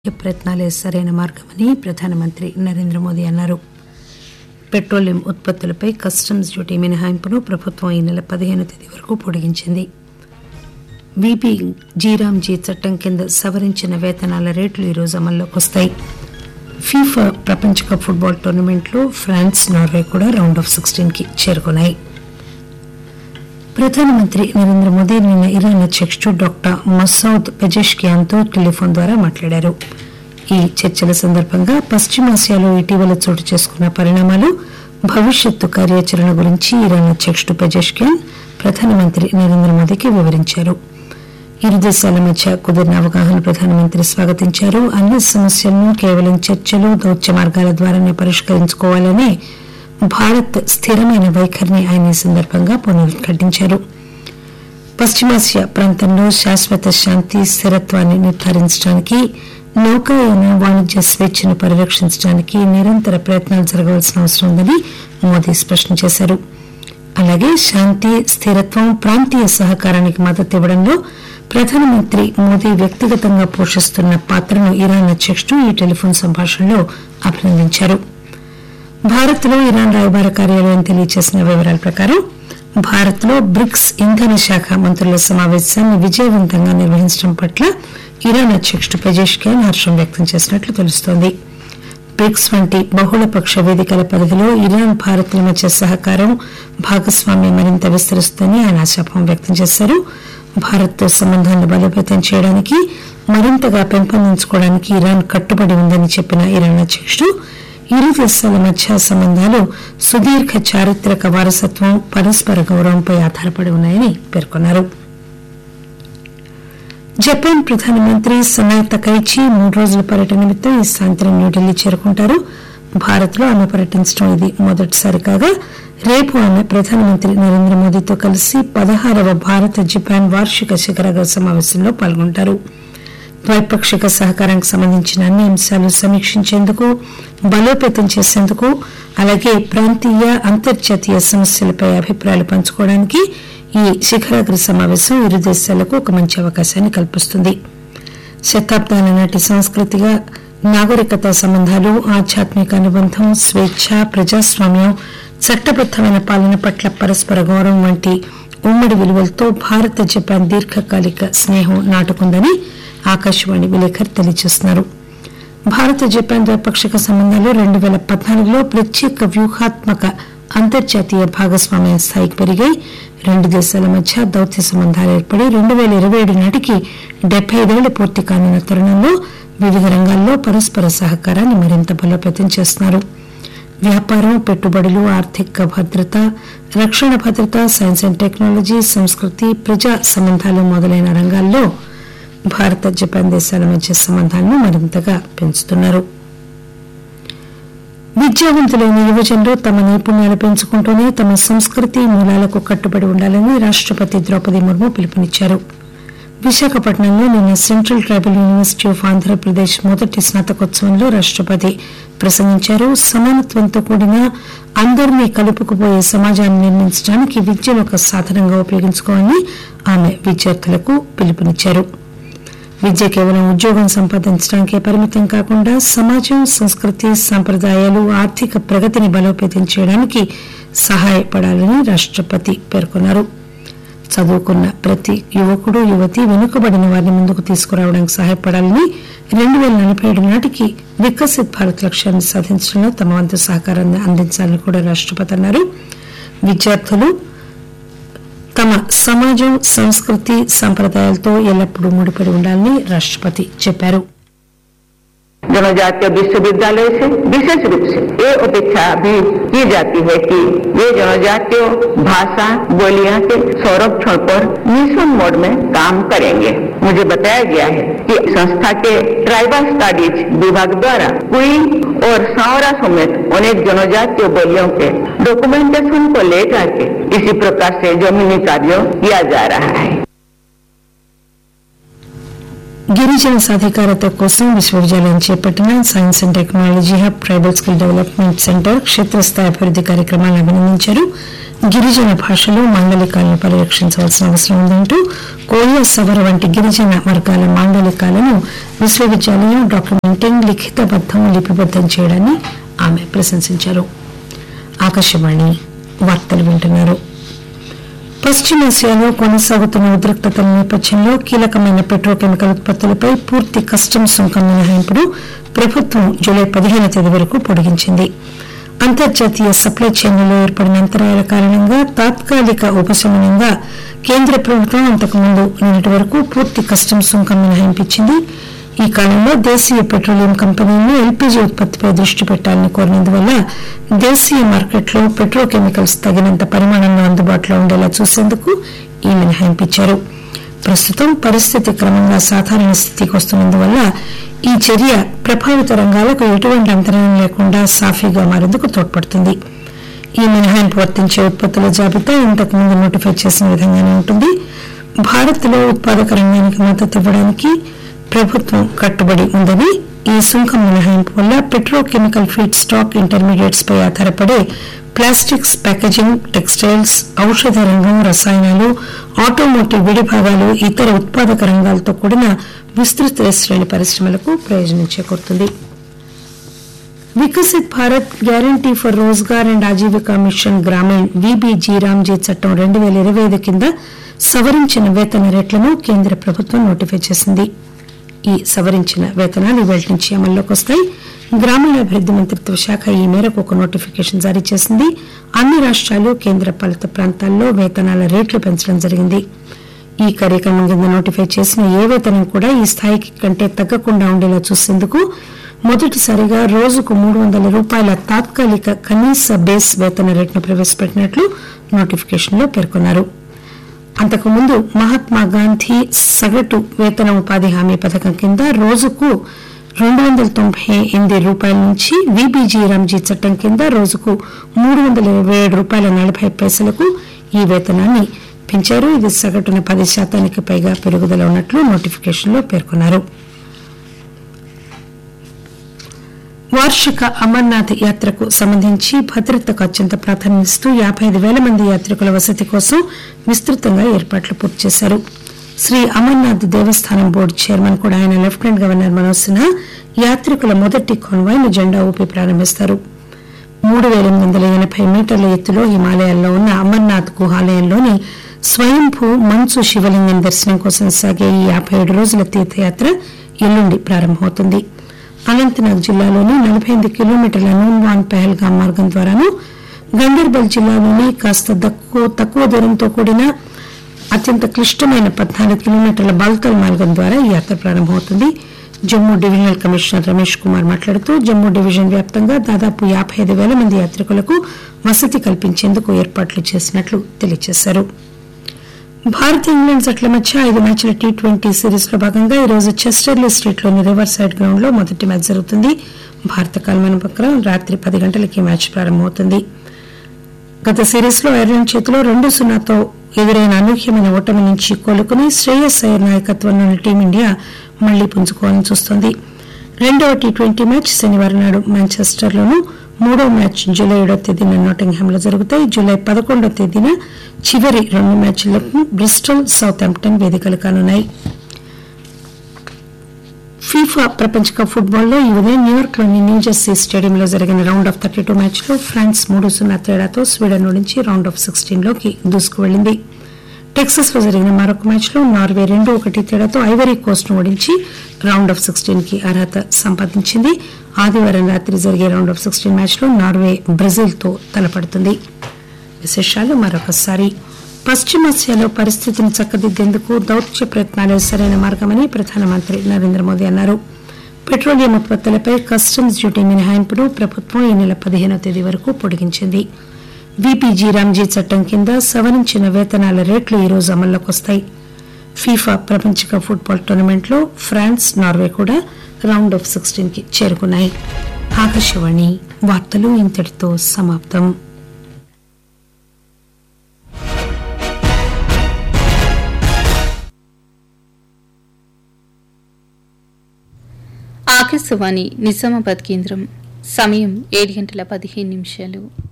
ఈ ప్రయత్నాలే సరైన మార్గమని ప్రధానమంత్రి నరేంద్ర మోదీ అన్నారు పెట్రోలియం ఉత్పత్తులపై కస్టమ్స్ డ్యూటీ మినహాయింపును ప్రభుత్వం ఈ నెల పదిహేను తేదీ వరకు పొడిగించింది బీపీ జీరాంజీ చట్టం కింద సవరించిన వేతనాల రేట్లు ఈరోజు అమల్లోకి వస్తాయి ఫీఫా ప్రపంచ కప్ ఫుట్బాల్ టోర్నమెంట్లో ఫ్రాన్స్ నార్వే కూడా రౌండ్ ఆఫ్ సిక్స్టీన్ కి చేరుకున్నాయి ప్రధానమంత్రి నరేంద్ర మోదీ నిన్న ఇరాన్ అధ్యక్షుడు డాక్టర్ మసౌద్ పెజెష్కియాన్ తో టెలిఫోన్ ద్వారా మాట్లాడారు ఈ చర్చల సందర్భంగా పశ్చిమాసియాలో ఇటీవల చోటు చేసుకున్న పరిణామాలు భవిష్యత్తు కార్యాచరణ గురించి ఇరాన్ అధ్యక్షుడు పెజెష్కియాన్ ప్రధానమంత్రి నరేంద్ర మోదీకి వివరించారు ఇరు దేశాల మధ్య కుదిరిన అవగాహన ప్రధానమంత్రి స్వాగతించారు అన్ని సమస్యలను కేవలం చర్చలు దౌత్య మార్గాల ద్వారానే పరిష్కరించుకోవాలని భారత్ స్థిరమైన వైఖరిని ఆయన ఈ సందర్భంగా పునరుద్ఘాటించారు పశ్చిమాసియా ప్రాంతంలో శాశ్వత శాంతి స్థిరత్వాన్ని నిర్ధారించడానికి నౌకాయాన వాణిజ్య స్వేచ్ఛను పరిరక్షించడానికి నిరంతర ప్రయత్నాలు జరగవలసిన అవసరం ఉందని మోదీ స్పష్టం చేశారు అలాగే శాంతి స్థిరత్వం ప్రాంతీయ సహకారానికి మద్దతు ఇవ్వడంలో ప్రధానమంత్రి మోదీ వ్యక్తిగతంగా పోషిస్తున్న పాత్రను ఇరాన్ అధ్యక్షుడు ఈ టెలిఫోన్ సంభాషణలో అభినందించారు భారత్ లో ఇరాన్ రాయబార కార్యాలయం తెలియజేసిన వివరాల ప్రకారం భారత్ లో బ్రిక్స్ ఇంధన శాఖ మంత్రుల సమావేశాన్ని విజయవంతంగా నిర్వహించడం పట్ల ఇరాన్ అధ్యక్షుడు పెజేష్కియాన్ హర్షం వ్యక్తం చేసినట్లు తెలుస్తోంది బ్రిక్స్ వంటి బహుళపక్ష వేదికల పరిధిలో ఇరాన్ భారత్ల మధ్య సహకారం భాగస్వామ్యం మరింత విస్తరిస్తుందని ఆయన ఆశాభావం వ్యక్తం చేశారు భారత్ తో సంబంధాలను బలోపేతం చేయడానికి మరింతగా పెంపొందించుకోవడానికి ఇరాన్ కట్టుబడి ఉందని చెప్పిన ఇరాన్ అధ్యక్షుడు ఇరు దేశాల మధ్య సంబంధాలు సుదీర్ఘ చారిత్రక వారసత్వం పరస్పర గౌరవంపై ఆధారపడి ఉన్నాయని పేర్కొన్నారు జపాన్ ప్రధానమంత్రి సనాయ్ తకైచి మూడు రోజుల పర్యటన నిమిత్తం ఈ సాయంత్రం న్యూఢిల్లీ చేరుకుంటారు భారత్ లో ఆమె పర్యటించడం ఇది మొదటిసారి కాగా రేపు ఆమె ప్రధానమంత్రి నరేంద్ర మోదీతో కలిసి పదహారవ భారత జపాన్ వార్షిక శిఖరాగ్ర సమావేశంలో పాల్గొంటారు ద్వైపాక్షిక సహకారానికి సంబంధించిన అన్ని అంశాలు సమీక్షించేందుకు బలోపేతం చేసేందుకు అలాగే ప్రాంతీయ అంతర్జాతీయ సమస్యలపై అభిప్రాయాలు పంచుకోవడానికి ఈ శిఖరాగ్ర సమావేశం ఇరు దేశాలకు ఒక మంచి అవకాశాన్ని కల్పిస్తుంది శతాబ్దాల నాటి సాంస్కృతిక నాగరికత సంబంధాలు ఆధ్యాత్మిక అనుబంధం స్వేచ్ఛ ప్రజాస్వామ్యం చట్టబద్దమైన పాలన పట్ల పరస్పర గౌరవం వంటి ఉమ్మడి విలువలతో భారత జపాన్ దీర్ఘకాలిక స్నేహం నాటుకుందని ఆకాశవాణి విలేకరి తెలియజేస్తున్నారు భారత జపాన్ ద్వైపాక్షిక సంబంధాలు రెండు పేల పద్నాలుగులో ప్రత్యేక వ్యూహాత్మక అంతర్జాతీయ భాగస్వామ్య స్థాయికి పెరిగాయి రెండు దేశాల మధ్య దౌత్య సంబంధాలు ఏర్పడి రెండు పేల ఇరవై ఏడు నాటికి డెబ్బై ఐదేళ్లు పూర్తి కానున్న తరుణంలో వివిధ రంగాల్లో పరస్పర సహకారాన్ని మరింత బలోపేతం చేస్తున్నారు వ్యాపారం పెట్టుబడులు ఆర్థిక భద్రత రక్షణ భద్రత సైన్స్ అండ్ టెక్నాలజీ సంస్కృతి ప్రజా సంబంధాలు మొదలైన రంగాల్లో భారత జపాన్ దేశాల మధ్య సంబంధాలను మరింతగా పెంచుతున్నారు విద్యావంతులైన యువజనులు తమ నైపుణ్యాలు పెంచుకుంటూనే తమ సంస్కృతి మూలాలకు కట్టుబడి ఉండాలని రాష్టపతి ద్రౌపది ముర్ము పిలుపునిచ్చారు విశాఖపట్నంలో నిన్న central tribal university of Andhra Pradesh మొదటి స్నాతకోత్సవంలో రాష్టపతి ప్రసంగించారు సమానత్వంతో కూడిన అందరినీ కలుపుకుపోయే సమాజాన్ని నిర్మించడానికి విద్యను ఒక సాధనంగా ఉపయోగించుకోవాలని ఆమె విద్యార్థులకు పిలుపునిచ్చారు విద్య కేవలం ఉద్యోగం సంపాదించడానికే పరిమితం కాకుండా సమాజం సంస్కృతి సంప్రదాయాలు ఆర్థిక ప్రగతిని బలోపేతం చేయడానికి సహాయపడాలని రాష్టపతి పేర్కొన్నారు చదువుకున్న ప్రతి యువకుడు యువతి వెనుకబడిన వారిని ముందుకు తీసుకురావడానికి సహాయపడాలని రెండు పేల నలభై ఏడు నాటికి వికసిత్ భారత్ లక్ష్యాన్ని సాధించడంలో తమ వంతు సహకారాన్ని అందించాలని కూడా రాష్టపతి అన్నారు విద్యార్థులు తమ సమాజం సంస్కృతి సంప్రదాయాలతో ఎల్లప్పుడూ ముడిపడి ఉండాలని రాష్టపతి చెప్పారు जनजातीय विश्वविद्यालय से विशेष रूप से ये अपेक्षा भी की जाती है कि ये जनजातीय भाषा बोलियां के संरक्षण पर मिशन मोड में काम करेंगे मुझे बताया गया है कि संस्था के ट्राइबल स्टडीज विभाग द्वारा कुई और सावरा समेत अनेक जनजातीय बोलियों के डॉक्यूमेंटेशन को लेकर के इसी प्रकार से जमीनी कार्य किया जा रहा है గిరిజన సాధికారత కోసం విశ్వవిద్యాలయం చేపట్టిన science and technology hub tribal skill development centre క్షేత్రస్థాయి అభివృద్ది కార్యక్రమాలను అభినందించారు గిరిజన భాషలో మాండలికాలను పరిరక్షించవలసిన అవసరం ఉందంటూ కోయ సవర వంటి గిరిజన వర్గాల మాండలికాలను విశ్వవిద్యాలయం డాక్యుమెంటింగ్ లిఖితబద్దం లిపిబద్దం చేయడాన్ని ఆమె ప్రశంసించారు ఆకాశవాణి వార్తలు వింటున్నారు పశ్చిమాసియాలో కొనసాగుతున్న ఉద్రిక్తతల నేపథ్యంలో కీలకమైన పెట్రోకెమికల్ ఉత్పత్తులపై పూర్తి కస్టమ్స్ సుంకం మినహాయింపును ప్రభుత్వం జూలై పదిహేను తేదీ వరకు పొడిగించింది అంతర్జాతీయ సప్లై చైన్లలో ఏర్పడిన అంతరాయాల కారణంగా తాత్కాలిక ఉపశమనంగా కేంద్ర ప్రభుత్వం అంతకుముందు నిన్నటి వరకు పూర్తి కస్టమ్స్ సుంకం మినహాయింపించింది ఈ కాలంలో దేశీయ పెట్రోలియం కంపెనీలను ఎల్పీజీ ఉత్పత్తిపై దృష్టి పెట్టాలని కోరినందువల్ల దేశీయ మార్కెట్లో పెట్రోకెమికల్స్ తగినంత పరిమాణంలో అందుబాటులో ఉండేలా చూసేందుకు ఈ మినహాయింపు ఇచ్చారు ప్రస్తుతం పరిస్థితి క్రమంగా సాధారణ స్థితికి వస్తున్నందువల్ల ఈ చర్య ప్రభావిత రంగాలకు ఎటువంటి అంతరాయం లేకుండా సాఫీగా మారేందుకు తోడ్పడుతుంది ఈ మినహాయింపు వర్తించే ఉత్పత్తుల జాబితా ఇంతకు ముందు నోటిఫై చేసిన విధంగానే ఉంటుంది భారత్లో ఉత్పాదక రంగానికి మద్దతు ఇవ్వడానికి ప్రభుత్వం కట్టుబడి ఉందని ఈ సుంకం మినహాయింపు వల్ల పెట్రోకెమికల్ ఫీడ్ స్టాక్ ఇంటర్మీడియట్స్ పై ఆధారపడే ప్లాస్టిక్స్ ప్యాకేజింగ్ టెక్స్టైల్స్ ఔషధ రంగం రసాయనాలు ఆటోమోటివ్ విడిభాగాలు ఇతర ఉత్పాదక రంగాలతో కూడిన విస్తృత శ్రేణి పరిశ్రమలకు ప్రయోజనం చేకూరుతుంది Viksit Bharat guarantee for Rozgar and Ajeevika mission Gramin V B G RAM G చట్టం రెండు వేల ఇరవై ఐదు కింద సవరించిన వేతన రేట్లను కేంద్ర ప్రభుత్వం నోటిఫై చేసింది ఈ సవరించిన వేతనాలు ఇవాళ నుంచి అమల్లోకి వస్తాయి గ్రామీణాభివృద్ది మంత్రిత్వ శాఖ ఈ మేరకు ఒక నోటిఫికేషన్ జారీ చేసింది అన్ని రాష్ట్రాలు కేంద్ర పాలిత ప్రాంతాల్లో వేతనాల రేట్లు పెంచడం జరిగింది ఈ కార్యక్రమం కింద నోటిఫై చేసిన ఏ వేతనం కూడా ఈ స్థాయికి కంటే తగ్గకుండా ఉండేలా చూసేందుకు మొదటిసారిగా రోజుకు మూడు వందల రూపాయల తాత్కాలిక కనీస బేస్ వేతన రేటును ప్రవేశపెట్టినట్లు నోటిఫికేషన్లో పేర్కొన్నారు అంతకుముందు మహాత్మా గాంధీ సగటు వేతన ఉపాధి హామీ పథకం కింద రోజుకు రెండు వందల తొంభై ఎనిమిది రూపాయల నుంచి విబీజీ రామ్జీ చట్టం కింద రోజుకు మూడు వందల ఇరవై ఏడు రూపాయల నలభై పైసలకు ఈ వేతనాన్ని పెంచారు ఇది సగటున పది శాతానికి పైగా పెరుగుదల ఉన్నట్లు నోటిఫికేషన్లో పేర్కొన్నారు వార్షిక అమర్నాథ్ యాత్రకు సంబంధించి భద్రతకు అత్యంత ప్రాధాన్యమిస్తూ యాబై ఐదు వేల మంది యాత్రికుల వసతి కోసం విస్తృతంగా ఏర్పాట్లు పూర్తి చేశారు శ్రీ అమర్నాథ్ దేవస్థానం బోర్డు చైర్మన్ కూడా ఆయన లెఫ్టినెంట్ గవర్నర్ మనోజ్ సిన్హా యాత్రికుల మొదటి కాన్వాయ్ ను జెండా ఊపి ప్రారంభిస్తారు మూడు వేల ఎనిమిది వందల ఎనభై మీటర్ల ఎత్తులో హిమాలయాల్లో ఉన్న అమర్నాథ్ గుహాలయంలోని స్వయంభూ మంచు శివలింగం దర్శనం కోసం సాగే ఈ యాభై ఏడు రోజుల తీర్థయాత్ర ఎల్లుండి ప్రారంభమవుతుంది అనంతనాగ్ జిల్లాలోని నలభై ఎనిమిది కిలోమీటర్ల నూన్వాన్ పెహల్గాం మార్గం ద్వారాను గందర్బల్ జిల్లాలోని కాస్త తక్కువ తక్కువ దూరంతో కూడిన అత్యంత క్లిష్టమైన పద్నాలుగు కిలోమీటర్ల బాల్తల్ మార్గం ద్వారా ఈ యాత్ర ప్రారంభమవుతుంది జమ్మూ డివిజనల్ కమిషనర్ రమేష్ కుమార్ మాట్లాడుతూ జమ్మూ డివిజన్ వ్యాప్తంగా దాదాపు యాబై ఐదు వేల మంది యాత్రికులకు వసతి కల్పించేందుకు ఏర్పాట్లు చేసినట్లు తెలియజేశారు భారత్ ఇంగ్లాండ్ జట్ల మధ్య ఐదు మ్యాచ్ల టీ ట్వంటీ సిరీస్ లో భాగంగా ఈరోజు చెస్టర్లీ స్ట్రీట్ లోని రివర్ సైడ్ గ్రౌండ్ లో మొదటి మ్యాచ్ జరుగుతుంది భారత కాలమాన ప్రకారం రాత్రి పది గంటలకి మ్యాచ్ ప్రారంభమవుతుంది గత సిరీస్ లో ఐర్లాండ్ చేతిలో రెండు సున్నాతో ఎదురైన అనూహ్యమైన ఓటమి నుంచి కోలుకుని శ్రేయస్ అయ్యర్ నాయకత్వంలోని టీమిండియా మళ్లీ పుంజుకోవాలని చూస్తోంది రెండవ టీ ట్వంటీ మ్యాచ్ శనివారం నాడు మాంచెస్టర్ లోను మూడో మ్యాచ్ జూలై ఏడో తేదీన నోటింగ్హామ్ లో జరుగుతాయి జూలై పదకొండో తేదీన చివరి రెండు మ్యాచ్లకు బ్రిస్టల్ సౌత్ ఆంప్టన్ వేదికలు కానున్నాయి ఫీఫా ప్రపంచ కప్ ఫుట్బాల్లో ఈ ఉదయం న్యూయార్క్ లోని న్యూజెర్సీ స్టేడియంలో జరిగిన round of thirty two match లో ఫ్రాన్స్ మూడు సున్నా తేడాతో స్వీడన్ ఓడించి రౌండ్ ఆఫ్ సిక్స్టీన్ లోకి దూసుకువెళ్లింది టెక్సస్ లో జరిగిన మరొక మ్యాచ్ లో నార్వే రెండు ఒకటి తేడాతో ఐవరీ కోస్ట్ ను ఓడించి రౌండ్ ఆఫ్ సిక్స్టీన్ కి అర్హత సంపాదించింది ఆదివారం రాత్రి జరిగే రౌండ్ ఆఫ్ సిక్స్టీన్ మ్యాచ్ లో నార్వే బ్రెజిల్ తో తలపడుతుంది విశేషాలు మరొకసారి పశ్చిమాసియాలో పరిస్థితిని చక్కదిద్దేందుకు దౌత్య ప్రయత్నాలే సరైన మార్గమని ప్రధానమంత్రి నరేంద్ర మోదీ అన్నారు పెట్రోలియం ఉత్పత్తులపై కస్టమ్స్ డ్యూటీ మినహాయింపును ప్రభుత్వం ఈ నెల పదిహేనో తేదీ వరకు పొడిగించింది విపిజీ రామ్జీ చట్టం కింద సవరించిన వేతనాల రేట్లు ఈ రోజు అమల్లోకి వస్తాయి ఫీఫా ప్రపంచ కప్ ఫుట్బాల్ టోర్నమెంట్లో ఫ్రాన్స్ నార్వే కూడా రౌండ్ ఆఫ్ సిక్స్టీన్ కి చేరుకున్నాయి ఆకాశవాణి వార్తలు ఇంతటితో సమాప్తం ఆకాశవాణి నిజామాబాద్ కేంద్రం సమయం ఏడు గంటల పదిహేను నిమిషాలు